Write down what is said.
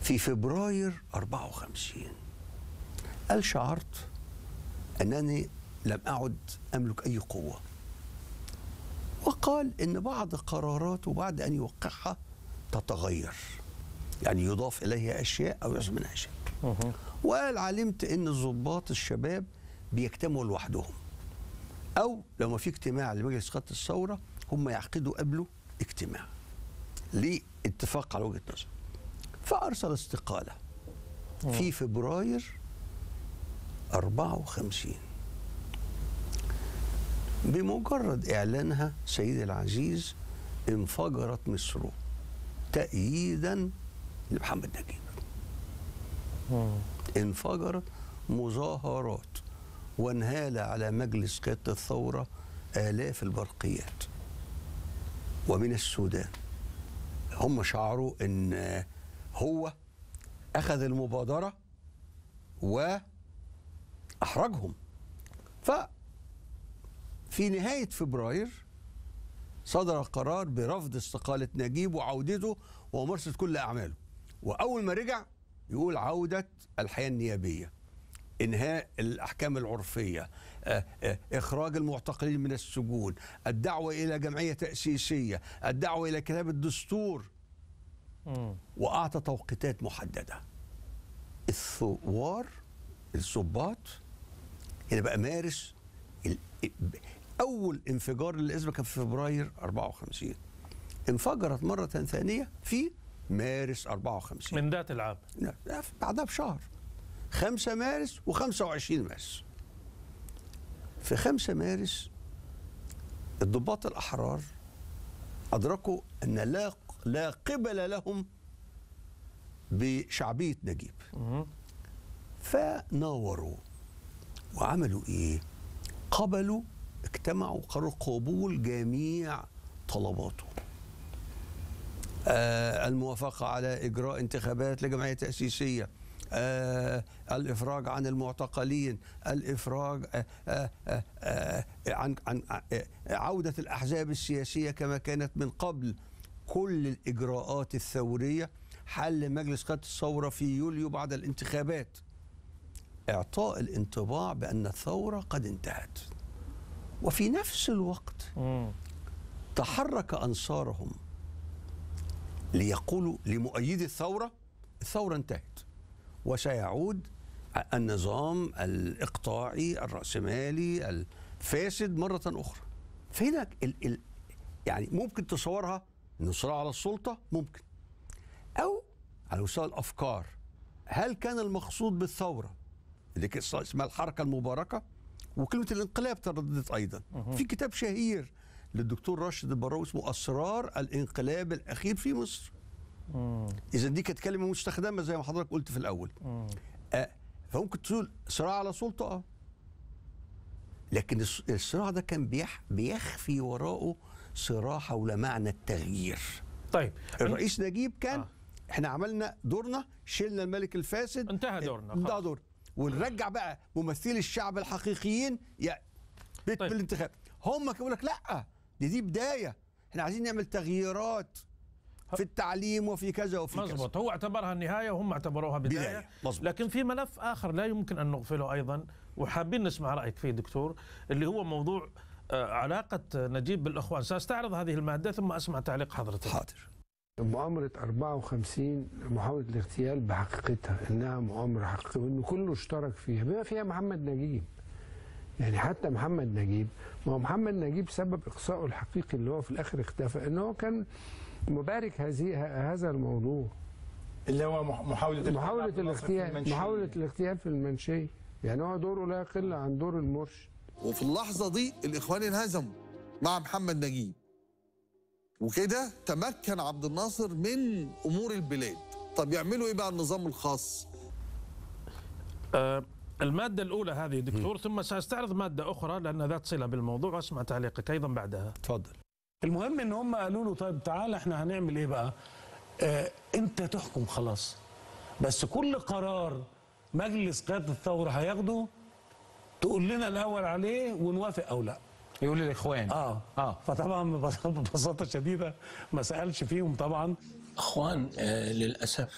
في فبراير 54 قال شعرت أنني لم أعد أملك أي قوة وقال إن بعض قراراته بعد أن يوقعها تتغير يعني يضاف إليها أشياء أو يحصل منها أشياء وقال علمت ان الضباط الشباب بيجتمعوا لوحدهم او لو ما في اجتماع لمجلس قاده الثوره هم يعقدوا قبله اجتماع لاتفاق على وجهه نظر فارسل استقاله في فبراير 54 بمجرد اعلانها سيدي العزيز انفجرت مصر تأييدا لمحمد نجيب انفجرت مظاهرات وانهال على مجلس قيادة الثورة آلاف البرقيات ومن السودان هم شعروا ان هو أخذ المبادرة وأحرجهم ففي نهاية فبراير صدر قرار برفض استقالة نجيب وعودته وممارسة كل أعماله وأول ما رجع يقول عودة الحياة النيابية إنهاء الأحكام العرفية آه، آه، إخراج المعتقلين من السجون الدعوة إلى جمعية تأسيسية الدعوة إلى كتاب الدستور وأعطى توقيتات محددة الثوار الضباط هنا بقى مارس ال- أول انفجار للأزمة كان في فبراير 54 انفجرت مرة ثانية في مارس 54 من ذات العام لا، لا، بعدها بشهر 5 مارس و25 مارس في 5 مارس الضباط الأحرار أدركوا أن لا لا قبل لهم بشعبية نجيب فناوروا وعملوا إيه؟ قبلوا اجتمعوا قرروا قبول جميع طلباته آه الموافقة على إجراء انتخابات لجمعية تأسيسية آه الإفراج عن المعتقلين الإفراج آه آه آه آه عن, عن آه عودة الأحزاب السياسية كما كانت من قبل كل الإجراءات الثورية حل مجلس قيادة الثورة في يوليو بعد الانتخابات إعطاء الانطباع بأن الثورة قد انتهت وفي نفس الوقت تحرك أنصارهم ليقولوا لمؤيدي الثورة الثورة انتهت وسيعود النظام الإقطاعي الرأسمالي الفاسد مرة أخرى فهنا ال ال يعني ممكن تصورها انه صراع على السلطة ممكن أو على مستوى الأفكار هل كان المقصود بالثورة اللي كان اسمها الحركة المباركة وكلمة الانقلاب ترددت أيضا في كتاب شهير للدكتور راشد البراوي اسمه أسرار الانقلاب الأخير في مصر إذا دي كانت كلمة مستخدمة زي ما حضرتك قلت في الأول آه فممكن تقول صراع على سلطة آه لكن الص- الصراع ده كان بيح بيخفي وراءه صراع حول معنى التغيير طيب الرئيس نجيب كان آه. آه. احنا عملنا دورنا شلنا الملك الفاسد انتهى دورنا، انتهى خلاص. دورنا ونرجع بقى ممثلي الشعب الحقيقيين يا بيت طيب. بالانتخاب هم كانوا يقول لك لا دي دي بدايه احنا عايزين نعمل تغييرات في التعليم وفي كذا وفي كذا مزبوط هو اعتبرها النهاية وهم اعتبروها بداية, بداية، مزبوط. لكن في ملف آخر لا يمكن أن نغفله أيضا وحابين نسمع رأيك فيه دكتور اللي هو موضوع آه، علاقة نجيب بالإخوان سأستعرض هذه المادة ثم أسمع تعليق حضرتك حاضر مؤامرة 54 محاولة الاغتيال بحقيقتها انها مؤامرة حقيقية وانه كله اشترك فيها بما فيها محمد نجيب يعني حتى محمد نجيب ما هو محمد نجيب سبب اقصائه الحقيقي اللي هو في الاخر اختفى ان هو كان مبارك هذه ه- هذا الموضوع اللي هو مح- محاولة محاولة عبد الناصر في الاغتيال المنشية. محاولة الاغتيال في المنشية يعني هو دوره لا يقل عن دور المرشد وفي اللحظة دي الإخوان انهزموا مع محمد نجيب وكده تمكن عبد الناصر من أمور البلاد طب يعملوا إيه بقى النظام الخاص آه، المادة الأولى هذه دكتور ثم سأستعرض مادة أخرى لأن ذات صلة بالموضوع وأسمع تعليقك أيضا بعدها اتفضل المهم ان هم قالوا له طيب تعالى احنا هنعمل ايه بقى آه انت تحكم خلاص بس كل قرار مجلس قيادة الثورة هياخده تقول لنا الاول عليه ونوافق او لا يقول للاخوان اه اه فطبعا ببساطة- ببساطة شديدة ما سألش فيهم طبعا اخوان آه، للاسف